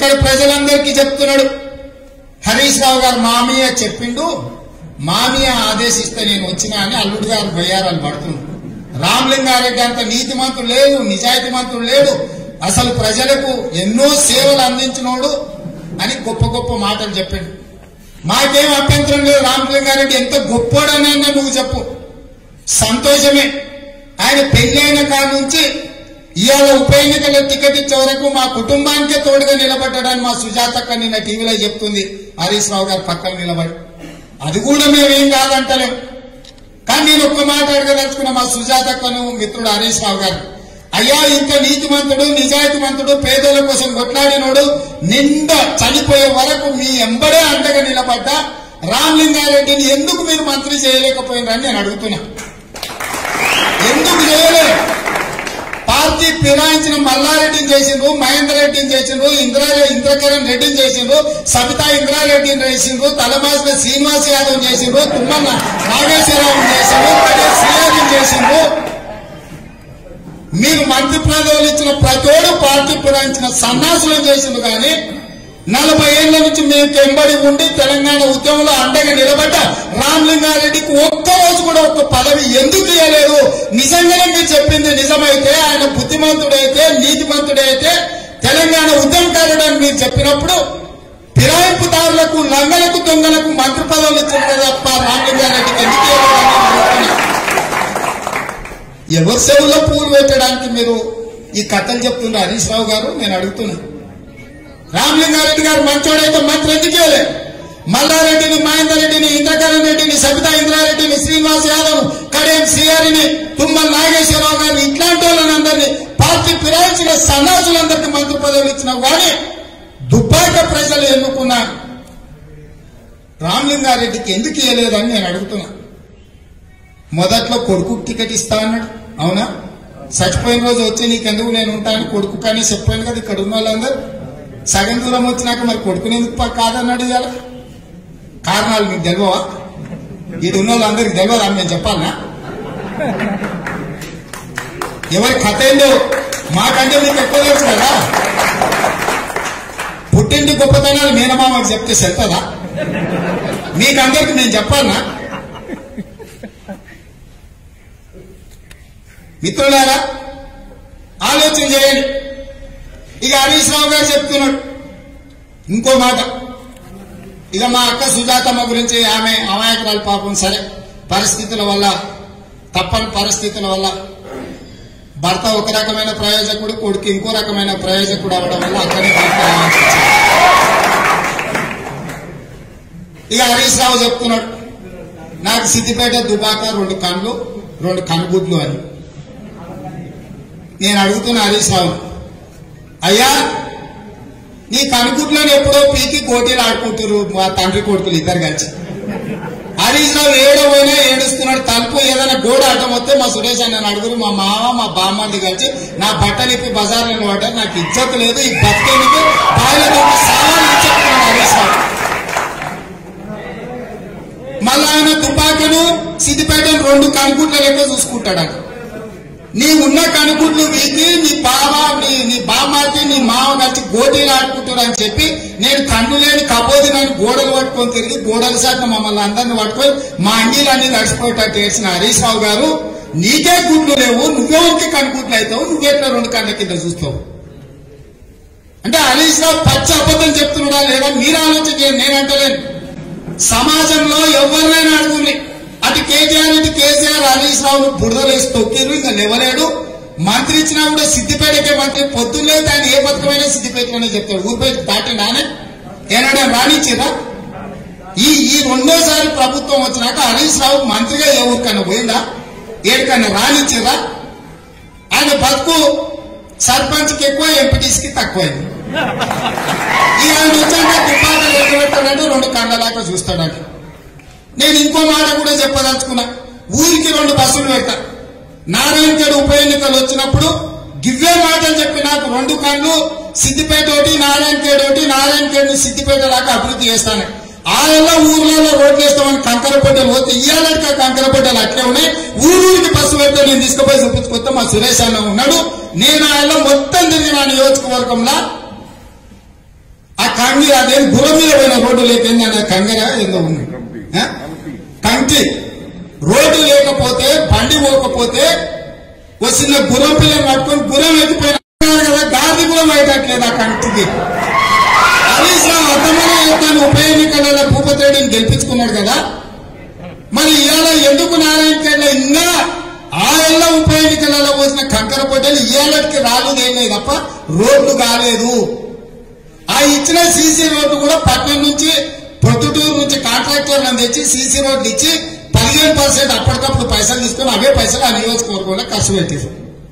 ఇక్కడ ప్రజలందరికీ చెప్తున్నాడు హరీష్ రావు గారు మామయ్య చెప్పిండు మామయ్య ఆదేశిస్తే నేను వచ్చినా అని అల్లుడు గారు బయ్యారాలు పడుతున్నాడు రామలింగారెడ్డి అంత నీతిమంతుడు లేడు నిజాయితీమంతుడు లేడు అసలు ప్రజలకు ఎన్నో సేవలు అందించినోడు అని గొప్ప గొప్ప మాటలు చెప్పిండు మాకేం అభ్యంతరం లేదు రామలింగారెడ్డి ఎంత గొప్పోడనన్నా నువ్వు చెప్పు సంతోషమే ఆయన పెళ్ళైన కాడ నుంచి ఇవాళ ఉప ఎన్నికల టికెట్ ఇచ్చే వరకు మా కుటుంబానికే తోడుగా నిలబడ్డాడని మా సుజాతక్క నిన్న టీవీలో చెప్తుంది హరీష్ రావు గారు పక్కన నిలబడి అది కూడా మేమేం కాదంటలేం కానీ నేను ఒక్క మాట అడగదలుచుకున్న మా సుజాతక్కను మిత్రుడు హరీష్ రావు గారు అయ్యా ఇంత నీతిమంతుడు నిజాయితీమంతుడు పేదల కోసం కొట్లాడినోడు నిండా చనిపోయే వరకు మీ ఎంబడే అండగా నిలబడ్డా రామలింగారెడ్డిని ఎందుకు మీరు మంత్రి చేయలేకపోయినారని నేను అడుగుతున్నా ఎందుకు చేయలేదు పార్టీ ఫిరాయించిన మల్లారెడ్డిని చేసిండ్రు మహేందర్ రెడ్డిని చేసిండ్రు ఇంద్రా ఇంద్రకరణ్ రెడ్డిని చేసిండ్రు సబితా ఇంద్రారెడ్డిని చేసిండ్రు తలమాసిన శ్రీనివాస్ యాదవ్ చేసిండ్రు తుమ్మల నాగేశ్వరరావు చేసిండ్రు కడే శ్రీయాదిని చేసిండ్రు మీరు మంత్రి పదవులు ఇచ్చిన ప్రతోడు పార్టీ ఫిరాయించిన సన్నాసులను చేసిండ్రు కానీ నలభై ఏళ్ల నుంచి మేము తెంబడి ఉండి తెలంగాణ ఉద్యమంలో అండగా నిలబడ్డ రామలింగారెడ్డికి ఒక్క రోజు కూడా ఒక్క పదవి ఎందుకు ఇవ్వలేదు నిజంగానే మీరు చెప్పింది నిజమైతే ఆయన బుద్ధిమంతుడైతే నీతిమంతుడైతే తెలంగాణ ఉద్యమకారుడు అని మీరు చెప్పినప్పుడు ఫిరాయింపుదారులకు లంగలకు దొంగలకు మంత్రి పదవులు ఇచ్చారు తప్ప రామలింగారెడ్డికి ఎందుకు ఇవ్వలేదని నేను అడుగుతున్నా. ఎవరి సెవుల్లో పూలు పెట్టడానికి మీరు ఈ కథలు చెప్తున్నారు హరీష్ రావు గారు నేను అడుగుతున్నా రామలింగారెడ్డి గారు మంచోడైతే మంత్రి ఎందుకు ఇవ్వలేదు మల్లారెడ్డిని మహేందర్ రెడ్డిని ఇంద్రకరణ్ రెడ్డిని సబితా ఇంద్రారెడ్డిని శ్రీనివాస్ యాదవ్ కడియం శ్రీహరిని తుమ్మల నాగేశ్వరరావు గారిని ఇట్లాంటి వాళ్ళందరినీ పార్టీ ఫిరాయించిన సన్నాసులందరికీ మంత్రి పదవులు ఇచ్చినావు కానీ దుబ్బాక ప్రజలు ఎన్నుకున్న రామలింగారెడ్డికి ఎందుకు ఇవ్వలేదని నేను అడుగుతున్నా మొదట్లో కొడుకు టికెట్ ఇస్తా అన్నాడు అవునా చచ్చిపోయిన రోజు వచ్చి నీకెందుకు నేను ఉంటాను కొడుకు కానీ చెప్పాను కదా ఇక్కడ ఉన్న వాళ్ళందరూ సగం దూరం వచ్చినాక మరి కొడుకుని ఎందుకు పా- కాదన్నాడు ఇవాళ కారణాలు మీకు తెలియవా ఇది ఉన్న వాళ్ళందరికి తెలియదా నేను చెప్పాలనా ఎవరి కథ ఏందో మాకంటే మీకు ఎక్కువ తెలుసు కదా పుట్టింటి గొప్పతనాలు మేనమామకి చెప్తే సెల్తుందా మీకందరికి నేను చెప్పాలనా మిత్రులారా ఆలోచన చేయండి ఇక హరీష్ రావు గారు చెప్తున్నాడు ఇంకో మాట ఇక మా అక్క సుజాతమ్మ గురించి ఆమె అమాయకురాలు పాపం సరే పరిస్థితుల వల్ల తప్పని పరిస్థితుల వల్ల భర్త ఒక రకమైన ప్రయోజకుడు కొడుకు ఇంకో రకమైన ప్రయోజకుడు అవడం వల్ల అక్కడే భర్త రావాల్సి వచ్చింది. ఇక హరీష్ రావు చెప్తున్నాడు నాకు సిద్దిపేట దుబాక రెండు కళ్ళు రెండు కనుగుడ్లు అని నేను అడుగుతున్న హరీష్ రావు అయ్యా నీ కనుగుడ్లను ఎప్పుడో పీకి కోటీలు ఆడుకుంటారు మా తండ్రి కొడుకులు ఇద్దరు కలిసి హరీష్ రావు ఏడో పోయినా ఏడుస్తున్నాడు తలుపు ఏదైనా గోడ అడ్డం వస్తే మా సురేష్ అన్న నడుగురు మా మామ మా బామ్మది కలిసి నా బట్టలు ఇప్పి బజార్లో పడ్డారు నాకు ఇజ్జత్ లేదు ఈ బతికేందుకు బాయిలో సామాన్లు ఇచ్చేస్తున్నాడు హరీష్ రావు మళ్ళా ఆయన తుపాకును సిద్దిపేటను రెండు కనుగుడ్ల లెక్క చూసుకుంటాడు నీ ఉన్న కనుగుడ్లు వీకి నీ బావ నీ నీ బామ్మాకి నీ మామ కలిసి గోటీలు ఆడుకుంటారు అని చెప్పి నేను కన్ను లేని కబోది నన్ను గోడలు పట్టుకొని తిరిగి గోడల శాఖ మమ్మల్ని అందరిని పట్టుకొని మా అంగీలన్నీ నడిచిపోయేటట్టు చేసిన హరీష్ రావు గారు నీకే గుడ్లు లేవు నువ్వెవరికి కనుగుడ్లు అవుతావు నువ్వెట్లా రెండు కళ్ళ కింద చూస్తావు అంటే హరీష్ రావు పచ్చ అబద్ధం చెప్తున్నాడా లేదా మీరు ఆలోచన చేయండి నేను అంటలేను సమాజంలో ఎవరినైనా అడుగుని అటు కేటీఆర్ ఇటు కేసీఆర్ హరీష్ రావును బురదలేసి తొక్కిరు ఇంకా లేవలేడు మంత్రి ఇచ్చినా కూడా సిద్దిపేటకే మంత్రి పొద్దున్నే ఆయన ఏ బతుకమైనా సిద్దిపేటలోనే చెప్తాడు ఊరిపేట దాటి నానే ఏనాడే రానిచ్చిరా ఈ ఈ రెండోసారి ప్రభుత్వం వచ్చినాక హరీష్ రావు మంత్రిగా ఏ ఊరికన్నా పోయిందా ఏడికన్నా రానిచ్చిరా ఆయన బతుకు సర్పంచ్కి ఎక్కువ ఎంపీటీసీకి తక్కువైంది ఈ ఆయన వచ్చాక తుపాకులు ఎక్కబెట్టాడంటే రెండు కండలాగా చూస్తాడంట నేను ఇంకో మాట కూడా చెప్పదలుచుకున్నా ఊరికి రెండు బస్సులు పెడతా నారాయణఖేడ్ ఉప ఎన్నికలు వచ్చినప్పుడు గివ్వే మాటలు చెప్పి నాకు రెండు కళ్ళు సిద్దిపేట ఒకటి నారాయణఖేడ్ ఒకటి నారాయణఖేడ్ ని సిద్దిపేట దాకా అభివృద్ధి చేస్తాను ఆళ్ళ ఊర్లలో రోడ్లు వేస్తామని కంకర పొట్టలు పోతే ఇయ్యాలంటే కంకర పొట్టలు అట్లే ఉన్నాయి ఊరూరికి బస్సు పెడితే నేను తీసుకుపోయి చూపించుకొస్తే మా సురేష్ అన్న ఉన్నాడు నేను ఆయన మొత్తం తిరిగిన నియోజకవర్గంలో కంగి అదేం గురం మీద పోయిన రోడ్డు లేకపోయింది అనే కంగర ఏందో ఉంది ఆ? కంకి రోడ్డు లేకపోతే బండి పోకపోతే వచ్చిన గుర్రం పిల్లని పట్టుకొని గుర్రం ఎక్కిపోయిన కదా గాంధీ గురం అయ్యేటట్లేదు ఆ కంటికి హరీష్ రావు అర్థమైన యుద్ధాన్ని ఉప ఎన్నికలలో భూపతి రెడ్డిని గెలిపించుకున్నాడు కదా మరి ఇవాళ ఎందుకు నారాయణ ఖేడ్లో ఇంకా ఆ ఏళ్ళ ఉప ఎన్నికలలో పోసిన కంకర పొట్టలు ఇవాళకి రాలేదేం లేదు తప్ప రోడ్లు కాలేదు ఆ ఇచ్చిన సీసీ రోడ్డు కూడా పట్నం నుంచి పొద్దుటూరు నుంచి కాంట్రాక్టర్లను తెచ్చి సీసీ రోడ్లు ఇచ్చి పదిహేను పర్సెంట్ అప్పటికప్పుడు పైసలు తీసుకొని అవే పైసలు ఆ నియోజకవర్గంలో ఖర్చు పెట్టారు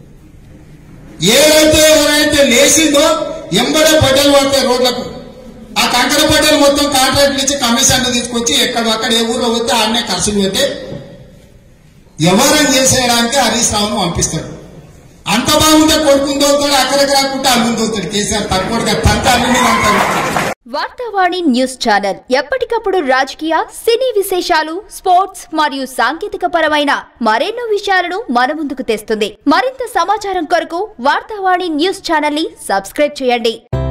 ఏదైతే ఎవరైతే లేచిందో ఎంబడే పడ్డలు పడతాయి రోడ్లకు ఆ కంకర పడ్డలు మొత్తం కాంట్రాక్ట్లు ఇచ్చి కమిషన్లు తీసుకొచ్చి ఎక్కడక్కడ ఏ ఊరు పోతే ఆడనే ఖర్చులు పెట్టి వ్యవహారం చేసేయడానికి హరీష్ రావును పంపిస్తాడు అంత బాగుంటే కొడుకుని దోతాడు అక్కడికి రాకుంటే అల్లుని దోతాడు కేసీఆర్ తక్కువగా తంత అల్లుని అంటారు వార్తావాణి న్యూస్ ఛానల్ ఎప్పటికప్పుడు రాజకీయ సినీ విశేషాలు స్పోర్ట్స్ మరియు సాంకేతిక పరమైన మరెన్నో విషయాలను మన ముందుకు తెస్తుంది మరింత సమాచారం కొరకు వార్తావాణి న్యూస్ ఛానల్ ని సబ్స్క్రైబ్ చేయండి